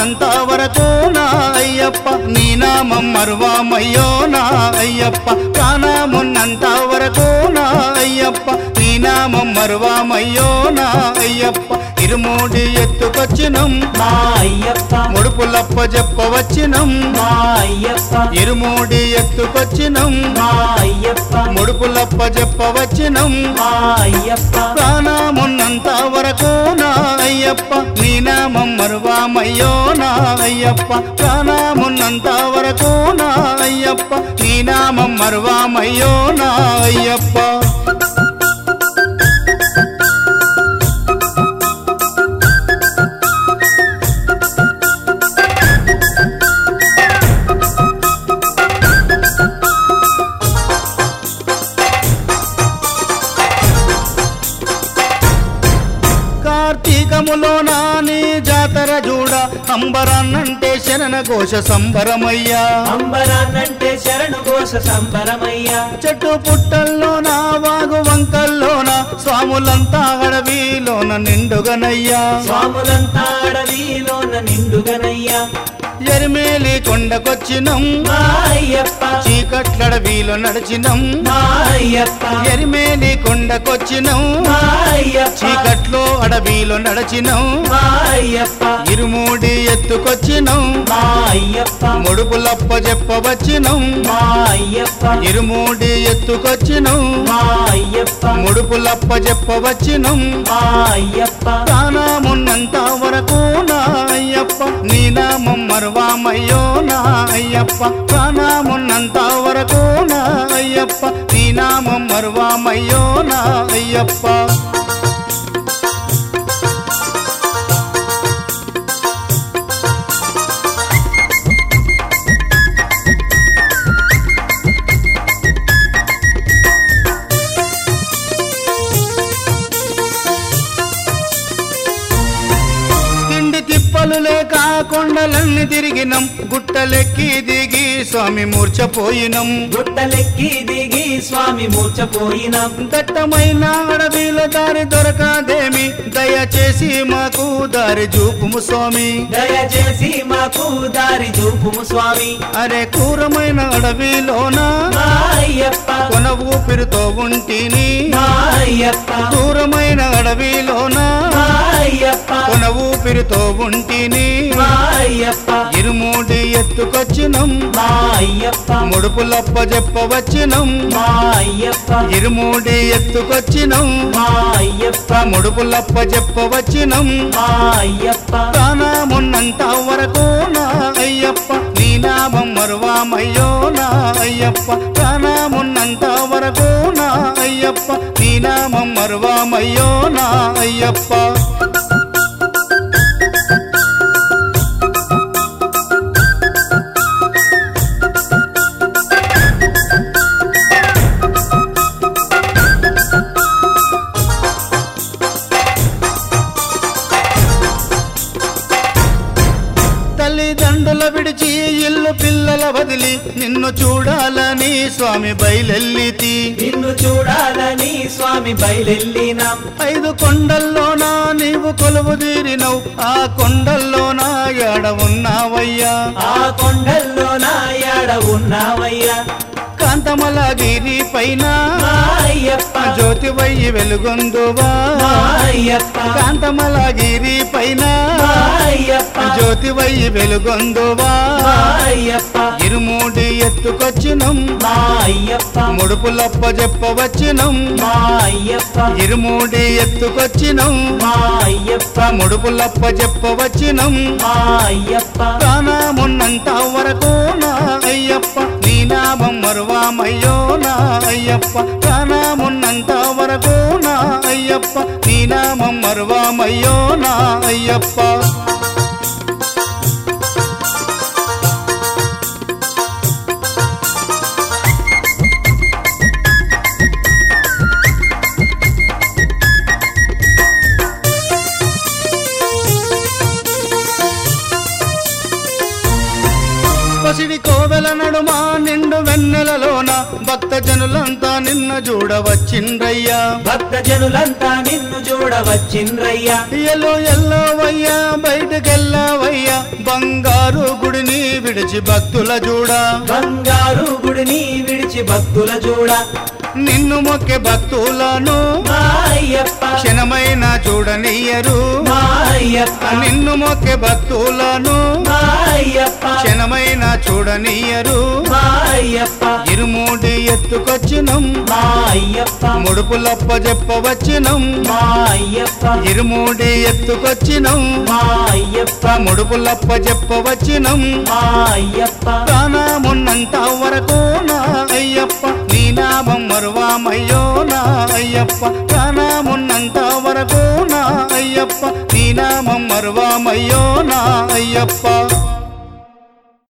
ప్రాణమున్నంత వరకు నా అయ్యప్ప నీ నామం మరువామయ్యో నా అయ్యప్ప ప్రాణమున్నంత వరకు నా అయ్యప్ప నీ నామం మరువామయ్యో నా అయ్యప్ప ఇరుమూడి ఎత్తుకొచ్చినం మా అయ్యప్ప ముడుపులప్ప చెప్పవచ్చినం మా అయ్యప్ప ఇరుమూడి ఎత్తుకొచ్చినం మా అయ్యప్ప ముడుపులప్ప చెప్పవచ్చినం మా అయ్యప్ప ప్రాణమున్నంత వరకు నా అయ్యప్ప నీ నామం మరువామయ్యో నా అయ్యప్ప ప్రాణమున్నంత వరకు నా అయ్యప్ప నీ నామం మరువామయ్యో నా అయ్యప్ప కార్తీకములో నాని జాతర చూడ అంబరాన్నంటే శరణ ఘోష సంబరమయ్యా అంబరాన్నంటే శరణు ఘోష సంబరమయ్యా చెట్టు పుట్టల్లో నా వాగు వంకల్లోన స్వాములంతా అడవిలోన నిండుగనయ్యా స్వాములంతా అడవిలోన నిండుగనయ్యా ఎరిమేలి కొండకొచ్చినం మా అయ్యప్ప చీకట్లడవిలో నడిచినం మా అయ్యప్ప ఎరిమేలి కొండకొచ్చినం మా అయ్యప్ప చీకట్లో అడవిలో నడిచినం మా అయ్యప్ప ఇరుమూడి ఎత్తుకొచ్చినం మా అయ్యప్ప ముడుపులప్ప చెప్పవచ్చినం మా అయ్యప్ప ఇరుమూడి ఎత్తుకొచ్చినం మా అయ్యప్ప ముడుపులప్ప చెప్పవచ్చినం మా అయ్యప్ప ప్రాణమున్నంత వరకు నా అయ్యప్ప నీ నామం మరువామయ్యో నా అయ్యప్ప ప్రాణమున్నంత వరకు నా అయ్యప్ప నీ నామం మరువామయ్యో నా అయ్యప్ప తిండి తిప్పలు లేక కొండలన్నీ తిరిగినం గుట్టలెక్కి దిగి స్వామి మూర్చపోయినం గుట్టలెక్కి దిగి స్వామి మూర్చపోయినాం దట్టమైన అడవిలో దారి దొరకదేమి దయచేసి మాకు దారి చూపుము స్వామి దయచేసి మాకు దారి చూపుము స్వామి అరే క్రూరమైన అడవిలోన మా అయ్యప్ప కొన ఊపిరితో ఉంటిని మా అయ్యప్ప దూరమైన అడవిలోన మా అయ్యప్ప కొన ఊపిరితో ఉంటిని మా అయ్యప్ప ఇరుమూడి ఎత్తుకొచ్చినం మా అయ్యప్ప ముడుపులప్ప చెప్పవచ్చినం మా అయ్యప్ప ఇరుమూడి ఎత్తుకొచ్చినం మా అయ్యప్ప ముడుపులప్ప చెప్పవచ్చినం మా అయ్యప్ప ప్రాణమున్నంత వరకు నా అయ్యప్ప నీ నామం మరువామయ్యో నా అయ్యప్ప ప్రాణమున్నంత వరకు నా అయ్యప్ప నీ నామం మరువామయ్యో నా అయ్యప్ప తల్లిదండ్రుల విడిచి ఇల్లు పిల్లల వదిలి నిన్ను చూడాలని స్వామి బయలెల్లితి నిన్ను చూడాలని స్వామి బయలెళ్ళినాం ఐదు కొండల్లోనా నీవు కొలువు తీరినవు ఆ కొండల్లోనా ఎడ ఉన్నావయ్యా ఆ కొండల్లో నా యాడ ఉన్నావయ్యా కాంతమలగిరి పైన మా అయ్యప్ప జ్యోతివయ్యి వెలుగొందువా మా అయ్యప్ప కాంతమలగిరి పైన మా అయ్యప్ప జ్యోతివయ్యి వెలుగొందువా మా అయ్యప్ప ఇరుమూడి ఎత్తుకొచ్చినం మా అయ్యప్ప ముడుపులప్ప చెప్పవచ్చినం మా అయ్యప్ప ఇరుమూడి ఎత్తుకొచ్చినం మా అయ్యప్ప ముడుపులప్ప చెప్పవచ్చినం మా అయ్యప్ప ప్రాణమున్నంత వరకు నా అయ్యప్ప నీ నామం మరువామయ్యో నా అయ్యప్ప ప్రాణమున్నంత వరకు నా అయ్యప్ప నీ నామం మరువామయ్యో నా అయ్యప్ప పసిడి కోవెల నడుమ నిండు వెన్నెలలోన భక్త జనులంతా నిన్న చూడవచ్చిండ్రయ్యా భక్త జనులంతా నిన్ను చూడవచ్చిండ్రయ్యా ఎల్లో ఎల్లవయ్యా బయటకెళ్ళవయ్యా బంగారు గుడిని విడిచి భక్తుల చూడా బంగారు గుడిని విడిచి భక్తుల చూడ నిన్ను మొక్కే భక్తులను మా అయ్యప్ప క్షణమైన చూడనియ్యరు మా అయ్యప్ప నిన్ను మొక్కే భక్తులను మా అయ్యప్ప క్షణమైన చూడనియ్యరు మా అయ్యప్ప ఇరుమూడి ఎత్తుకొచ్చినం మా అయ్యప్ప ముడుపులప్ప చెప్పవచ్చినం మా అయ్యప్ప ఇరుమూడి ఎత్తుకొచ్చినం మా అయ్యప్ప ముడుపులప్ప చెప్పవచ్చినం మా అయ్యప్ప ప్రాణమున్నంత వరకు నా అయ్యప్ప నీ నామం మరువామయ్యో నా అయ్యప్ప ప్రాణమున్నంత వరకు నా అయ్యప్ప నీ నామం మరువామయ్యో నా అయ్యప్ప